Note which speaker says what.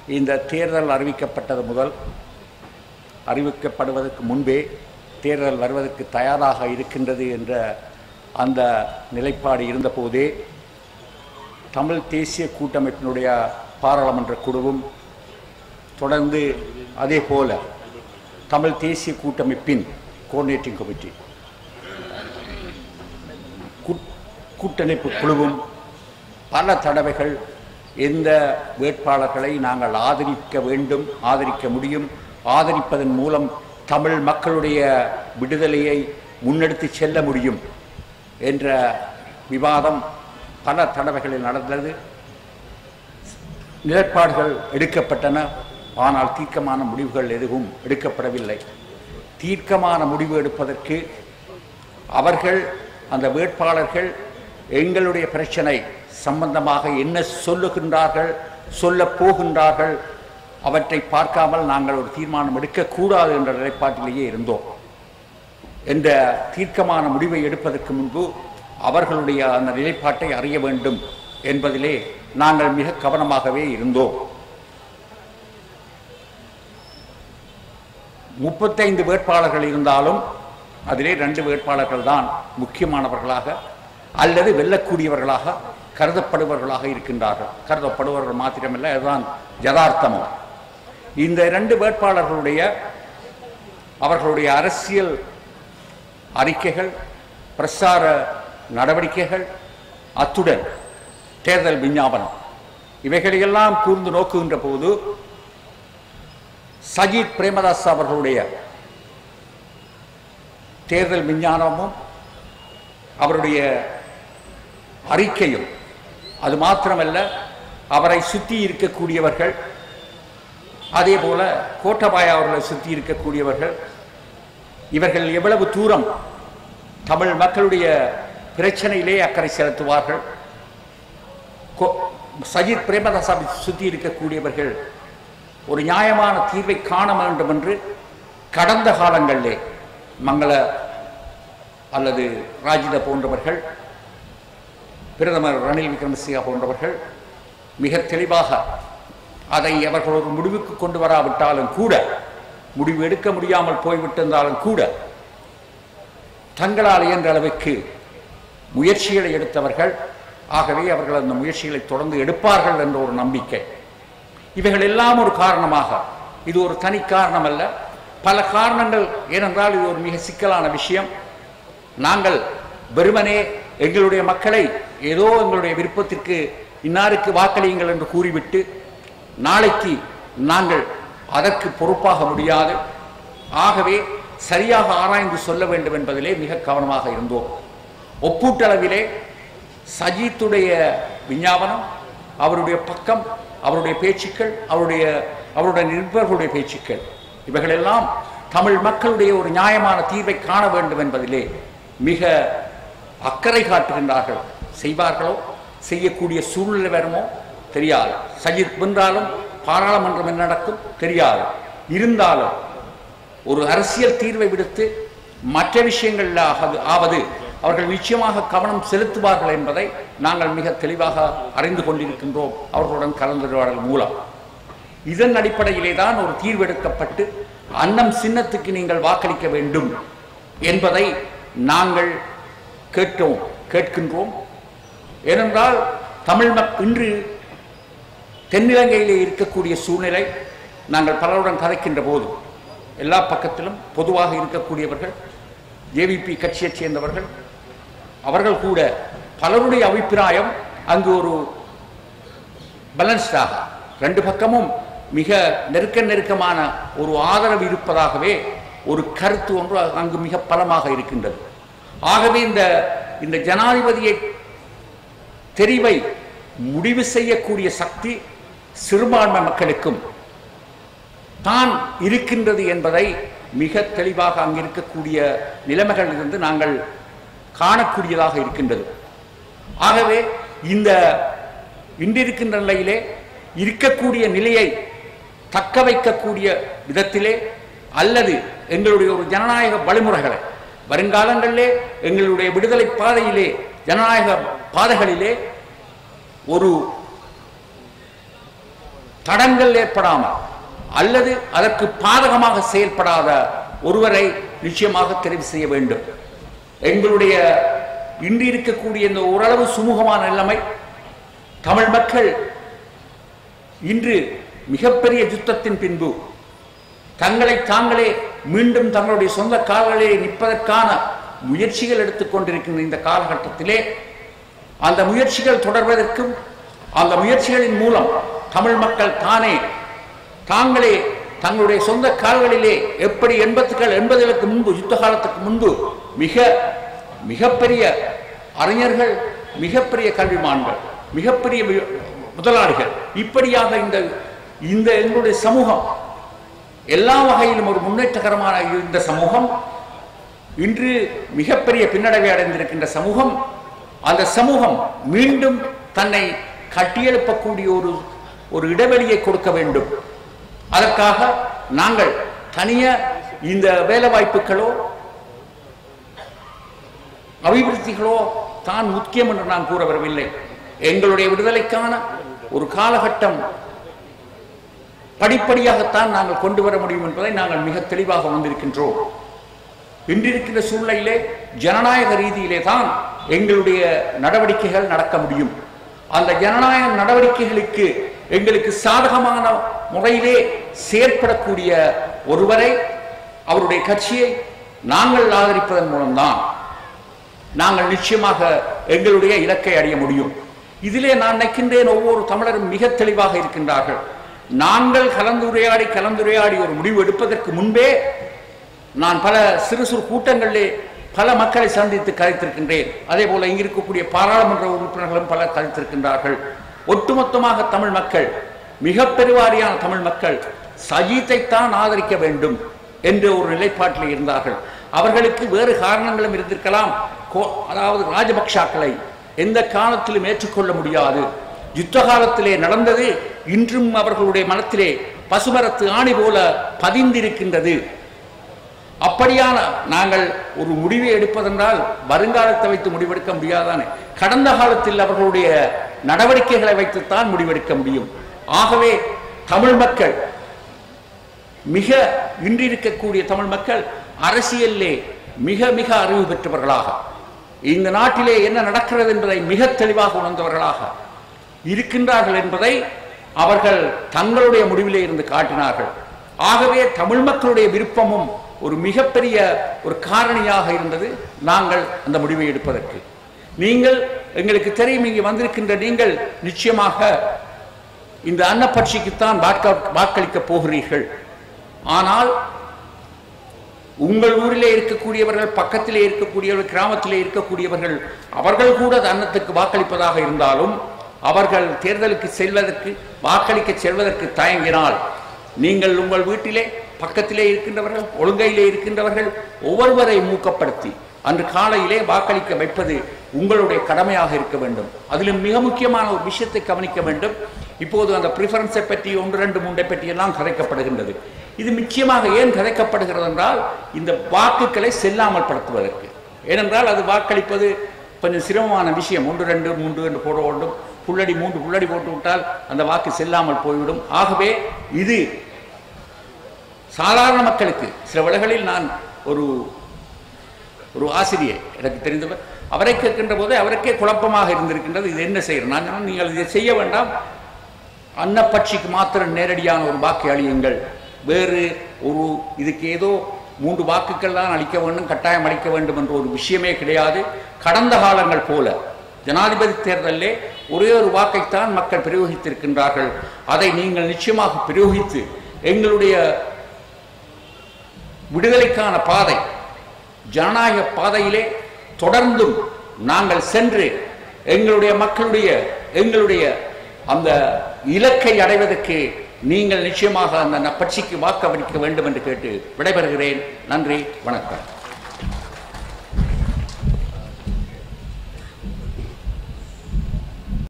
Speaker 1: இந்த தேர்தல் அறிவிக்கப்பட்டது முதல் அறிவிக்கப்படுவதற்கு முன்பே தேர்தல் வருவதற்கு தயாராக இருக்கின்றது என்ற அந்த நிலைப்பாடு இருந்தபோதே தமிழ் தேசிய கூட்டமைப்பினுடைய பாராளுமன்ற குழுவும் தொடர்ந்து அதே போல தமிழ் தேசிய கூட்டமைப்பின் கோஆர்டினேட்டிங் கமிட்டி கூட்- கூட்டமைப்பு குழுவும் பல தடவைகள் எந்த வேட்பாளர்களை நாங்கள் ஆதரிக்க வேண்டும் ஆதரிக்க முடியும் ஆதரிப்பதன் மூலம் தமிழ் மக்களுடைய விடுதலையை முன்னெடுத்து செல்ல முடியும் என்ற விவாதம் பல தடவைகளில் நடந்தது நிலைப்பாடுகள் எடுக்கப்பட்டன ஆனால் தீர்க்கமான முடிவுகள் எதுவும் எடுக்கப்படவில்லை தீர்க்கமான முடிவு எடுப்பதற்கு அவர்கள் அந்த வேட்பாளர்கள் எங்களுடைய பிரச்சனை சம்பந்தமாக என்ன சொல்லுகின்றார்கள் சொல்லப் போகின்றார்கள் அவற்றை பார்க்காமல் நாங்கள் ஒரு தீர்மானம் எடுக்கக்கூடாது என்ற நிலைப்பாட்டிலேயே இருந்தோம் என்ற தீர்க்கமான முடிவை எடுப்பதற்கு முன்பு அவர்களுடைய அந்த நிலைப்பாட்டை அறிய வேண்டும் என்பதிலே நாங்கள் மிக கவனமாகவே இருந்தோம் முப்பத்தைந்து வேட்பாளர்கள் இருந்தாலும் அதிலே ரெண்டு வேட்பாளர்கள் தான் முக்கியமானவர்களாக அல்லது வெல்லக்கூடியவர்களாக கருதப்படுபவர்களாக இருக்கின்றார்கள் கருதப்படுபவர்கள் மாத்திரமல்ல அதுதான் யதார்த்தமும் இந்த இரண்டு வேட்பாளர்களுடைய அவர்களுடைய அரசியல் அறிக்கைகள் பிரசார நடவடிக்கைகள் அத்துடன் தேர்தல் விஞ்ஞாபனம் இவைகளையெல்லாம் கூர்ந்து நோக்குகின்ற போது சஜித் பிரேமதாஸ் அவர்களுடைய தேர்தல் விஞ்ஞானமும் அவருடைய அறிக்கையும் அது மாத்திரமல்ல அவரை சுற்றி இருக்கக்கூடியவர்கள் அதே போல கோட்டபாய அவர்களை சுற்றி இருக்கக்கூடியவர்கள் இவர்கள் எவ்வளவு தூரம் தமிழ் மக்களுடைய பிரச்சனையிலே அக்கறை செலுத்துவார்கள் கோ- சஜித் பிரேமதாசாவை சுற்றி இருக்கக்கூடியவர்கள் ஒரு நியாயமான தீர்வை காண வேண்டும் என்று கடந்த காலங்களிலே மங்கள அல்லது ராஜித போன்றவர்கள் பிரதமர் ரணில் விக்ரமசிங்கா போன்றவர்கள் மிக தெளிவாக அதை அவர்கள் ஒரு முடிவுக்கு கொண்டு வராவிட்டாலும் கூட முடிவு எடுக்க முடியாமல் போய்விட்டிருந்தாலும் கூட தங்களால் இயன்ற அளவுக்கு முயற்சிகளை எடுத்தவர்கள் ஆகவே அவர்கள் அந்த முயற்சிகளை தொடர்ந்து எடுப்பார்கள் என்ற ஒரு நம்பிக்கை இவைகள் எல்லாம் ஒரு காரணமாக இது ஒரு தனி காரணம் அல்ல பல காரணங்கள் ஏனென்றால் இது ஒரு மிக சிக்கலான விஷயம் நாங்கள் வெறுமனே எங்களுடைய மக்களை ஏதோ எங்களுடைய விருப்பத்திற்கு இன்னாருக்கு வாக்களியுங்கள் என்று கூறிவிட்டு நாளைக்கு நாங்கள் அதற்கு பொறுப்பாக முடியாது ஆகவே சரியாக ஆராய்ந்து சொல்ல வேண்டும் என்பதிலே மிக கவனமாக இருந்தோம் ஒப்பூட்டளவிலே சஜித்துடைய விஞ்ஞாபனம் அவருடைய பக்கம் அவருடைய பேச்சுக்கள் அவருடைய அவருடைய நிருபர்களுடைய பேச்சுக்கள் இவைகளெல்லாம் தமிழ் மக்களுடைய ஒரு நியாயமான தீர்வை காண வேண்டும் என்பதிலே மிக அக்கறை காட்டுகின்றார்கள் செய்வார்களோ செய்யக்கூடிய சூழ்நிலை வருமோ தெரியாது சஜித் வென்றாலும் பாராளுமன்றம் என்ன நடக்கும் தெரியாது இருந்தாலும் ஒரு அரசியல் தீர்வை விடுத்து மற்ற விஷயங்களில் ஆவது ஆவது அவர்கள் நிச்சயமாக கவனம் செலுத்துவார்கள் என்பதை நாங்கள் மிக தெளிவாக அறிந்து கொண்டிருக்கின்றோம் அவர்களுடன் கலந்துரையாடல் மூலம் இதன் அடிப்படையிலே தான் ஒரு தீர்வெடுக்கப்பட்டு அன்னம் சின்னத்துக்கு நீங்கள் வாக்களிக்க வேண்டும் என்பதை நாங்கள் கேட்டோம் கேட்கின்றோம் ஏனென்றால் தமிழ் மக் இன்று தென்னிலங்கையிலே இருக்கக்கூடிய சூழ்நிலை நாங்கள் பலருடன் கதைக்கின்ற போது எல்லா பக்கத்திலும் பொதுவாக இருக்கக்கூடியவர்கள் ஜேவிபி கட்சியைச் சேர்ந்தவர்கள் அவர்கள் கூட பலருடைய அபிப்பிராயம் அங்கு ஒரு பேலன்ஸ்டாக ரெண்டு பக்கமும் மிக நெருக்க நெருக்கமான ஒரு ஆதரவு இருப்பதாகவே ஒரு கருத்து ஒன்று அங்கு மிக பலமாக இருக்கின்றது ஆகவே இந்த இந்த ஜனாதிபதியை தெரிவை முடிவு செய்யக்கூடிய சக்தி சிறுபான்மை மக்களுக்கும் தான் இருக்கின்றது என்பதை மிக தெளிவாக அங்கு இருக்கக்கூடிய நிலைமைகளிலிருந்து நாங்கள் காணக்கூடியதாக இருக்கின்றது ஆகவே இந்த இன்றிருக்கின்ற நிலையிலே இருக்கக்கூடிய நிலையை தக்க வைக்கக்கூடிய விதத்திலே அல்லது எங்களுடைய ஒரு ஜனநாயக வழிமுறைகளை வருங்காலங்களிலே எங்களுடைய விடுதலை பாதையிலே ஜனநாயக பாதைகளிலே ஒரு தடங்கள் ஏற்படாமல் அல்லது அதற்கு பாதகமாக செயல்படாத ஒருவரை நிச்சயமாக தெரிவு செய்ய வேண்டும் எங்களுடைய இன்று இருக்கக்கூடிய இந்த ஓரளவு சுமூகமான நிலைமை தமிழ் மக்கள் இன்று மிகப்பெரிய யுத்தத்தின் பின்பு தங்களை தாங்களே மீண்டும் தங்களுடைய சொந்த கால்களிலே நிற்பதற்கான முயற்சிகள் எடுத்துக்கொண்டிருக்கின்ற இந்த காலகட்டத்திலே அந்த முயற்சிகள் தொடர்வதற்கும் அந்த முயற்சிகளின் மூலம் தமிழ் மக்கள் தானே தாங்களே தங்களுடைய சொந்த கால்களிலே எப்படி எண்பத்துக்கள் எண்பதுகளுக்கு முன்பு யுத்த காலத்துக்கு முன்பு மிக மிகப்பெரிய அறிஞர்கள் மிகப்பெரிய கல்விமான்கள் மிகப்பெரிய வி- முதலாளிகள் இப்படியாக இந்த இந்த எங்களுடைய சமூகம் எல்லா வகையிலும் ஒரு முன்னேற்றகரமான இந்த சமூகம் இன்று மிகப்பெரிய பின்னடைவை அடைந்திருக்கின்ற சமூகம் அந்த சமூகம் மீண்டும் தன்னை கட்டியெழுப்பக்கூடிய ஒரு ஒரு இடைவெளியை கொடுக்க வேண்டும் அதற்காக நாங்கள் தனிய இந்த வேலை வாய்ப்புகளோ அபிவிருத்திகளோ தான் முக்கியம் என்று நான் கூற வரவில்லை எங்களுடைய விடுதலைக்கான ஒரு காலகட்டம் படிப்படியாகத்தான் நாங்கள் கொண்டு வர முடியும் என்பதை நாங்கள் மிக தெளிவாக வந்திருக்கின்றோம் இன்றிருக்கின்ற சூழ்நிலையிலே ஜனநாயக ரீதியிலே தான் எங்களுடைய நடவடிக்கைகள் நடக்க முடியும் அந்த ஜனநாயக நடவடிக்கைகளுக்கு எங்களுக்கு சாதகமான முறையிலே செயற்படக்கூடிய ஒருவரை அவருடைய கட்சியை நாங்கள் ஆதரிப்பதன் மூலம்தான் நாங்கள் நிச்சயமாக எங்களுடைய இலக்கை அடைய முடியும் இதிலே நான் நினைக்கின்றேன் ஒவ்வொரு தமிழரும் மிக தெளிவாக இருக்கின்றார்கள் நாங்கள் கலந்துரையாடி கலந்துரையாடி ஒரு முடிவு எடுப்பதற்கு முன்பே நான் பல சிறு சிறு கூட்டங்களிலே பல மக்களை சந்தித்து கதைத்திருக்கின்றேன் அதே போல இங்க இருக்கக்கூடிய பாராளுமன்ற உறுப்பினர்களும் பலர் கதைத்திருக்கின்றார்கள் ஒட்டுமொத்தமாக தமிழ் மக்கள் மிக பெருவாரியான தமிழ் மக்கள் சஜித்தைத்தான் ஆதரிக்க வேண்டும் என்ற ஒரு நிலைப்பாட்டில் இருந்தார்கள் அவர்களுக்கு வேறு காரணங்களும் இருந்திருக்கலாம் கோ- அதாவது ராஜபக்ஷாக்களை எந்த காலத்திலும் ஏற்றுக்கொள்ள முடியாது யுத்த காலத்திலே நடந்தது இன்றும் அவர்களுடைய மனத்திலே பசுமரத்து ஆணி போல பதிந்திருக்கின்றது அப்படியான நாங்கள் ஒரு முடிவை எடுப்பதென்றால் வருங்காலத்தை வைத்து முடிவெடுக்க முடியாதானே கடந்த காலத்தில் அவர்களுடைய நடவடிக்கைகளை வைத்துத்தான் முடிவெடுக்க முடியும் ஆகவே தமிழ் மக்கள் மிக இன்று இருக்கக்கூடிய தமிழ் மக்கள் அரசியலிலே மிக மிக அறிவு பெற்றவர்களாக இந்த நாட்டிலே என்ன நடக்கிறது என்பதை மிக தெளிவாக உணர்ந்தவர்களாக இருக்கின்றார்கள் என்பதை அவர்கள் தங்களுடைய முடிவிலே இருந்து காட்டினார்கள் ஆகவே தமிழ் மக்களுடைய விருப்பமும் ஒரு மிகப்பெரிய ஒரு காரணியாக இருந்தது நாங்கள் அந்த முடிவை எடுப்பதற்கு நீங்கள் எங்களுக்கு தெரியும் இங்கே வந்திருக்கின்ற நீங்கள் நிச்சயமாக இந்த அன்னப்பட்சிக்குத்தான் வாக்க வாக்களிக்கப் போகிறீர்கள் ஆனால் உங்கள் ஊரிலே இருக்கக்கூடியவர்கள் பக்கத்திலே இருக்கக்கூடியவர்கள் கிராமத்திலே இருக்கக்கூடியவர்கள் அவர்கள் கூட அந்த அன்னத்துக்கு வாக்களிப்பதாக இருந்தாலும் அவர்கள் தேர்தலுக்கு செல்வதற்கு வாக்களிக்க செல்வதற்கு தயங்கினால் நீங்கள் உங்கள் வீட்டிலே பக்கத்திலே இருக்கின்றவர்கள் ஒழுங்கையிலே இருக்கின்றவர்கள் ஒவ்வொருவரை மூக்கப்படுத்தி அன்று காலையிலே வாக்களிக்க வைப்பது உங்களுடைய கடமையாக இருக்க வேண்டும் அதிலும் மிக முக்கியமான ஒரு விஷயத்தை கவனிக்க வேண்டும் இப்போது அந்த ப்ரிஃபரன்ஸை பற்றி ஒன்று ரெண்டு மூன்றை பற்றி எல்லாம் கதைக்கப்படுகின்றது இது நிச்சயமாக ஏன் கதைக்கப்படுகிறது என்றால் இந்த வாக்குகளை செல்லாமல் படுத்துவதற்கு ஏனென்றால் அது வாக்களிப்பது கொஞ்சம் சிரமமான விஷயம் ஒன்று ரெண்டு மூன்று என்று போட வேண்டும் புள்ளடி மூன்று புள்ளடி போட்டு விட்டால் அந்த வாக்கு செல்லாமல் போய்விடும் ஆகவே இது சாதாரண மக்களுக்கு சில வேளைகளில் நான் ஒரு ஒரு ஆசிரியர் எனக்கு தெரிந்தவர் அவரை கேட்கின்ற போது அவருக்கே குழப்பமாக இருந்திருக்கின்றது இது என்ன செய்யணும் நான் சொன்னேன், நீங்கள் இதை செய்ய வேண்டாம் அன்னப்பட்சிக்கு மாத்திரம் நேரடியான ஒரு வாக்கு அளியுங்கள் வேறு ஒரு இதுக்கு ஏதோ மூன்று வாக்குகள் தான் அளிக்க வேண்டும் கட்டாயம் அளிக்க வேண்டும் என்ற ஒரு விஷயமே கிடையாது கடந்த காலங்கள் போல ஜனாதிபதி தேர்தலிலே ஒரே ஒரு வாக்கைத்தான் மக்கள் பிரயோகித்திருக்கின்றார்கள் அதை நீங்கள் நிச்சயமாக பிரயோகித்து எங்களுடைய விடுதலைக்கான பாதை ஜனநாயக பாதையிலே தொடர்ந்தும் நாங்கள் சென்று எங்களுடைய மக்களுடைய எங்களுடைய அந்த இலக்கை அடைவதற்கு நீங்கள் நிச்சயமாக அந்த கட்சிக்கு வாக்களிக்க வேண்டும் என்று கேட்டு விடைபெறுகிறேன் நன்றி வணக்கம்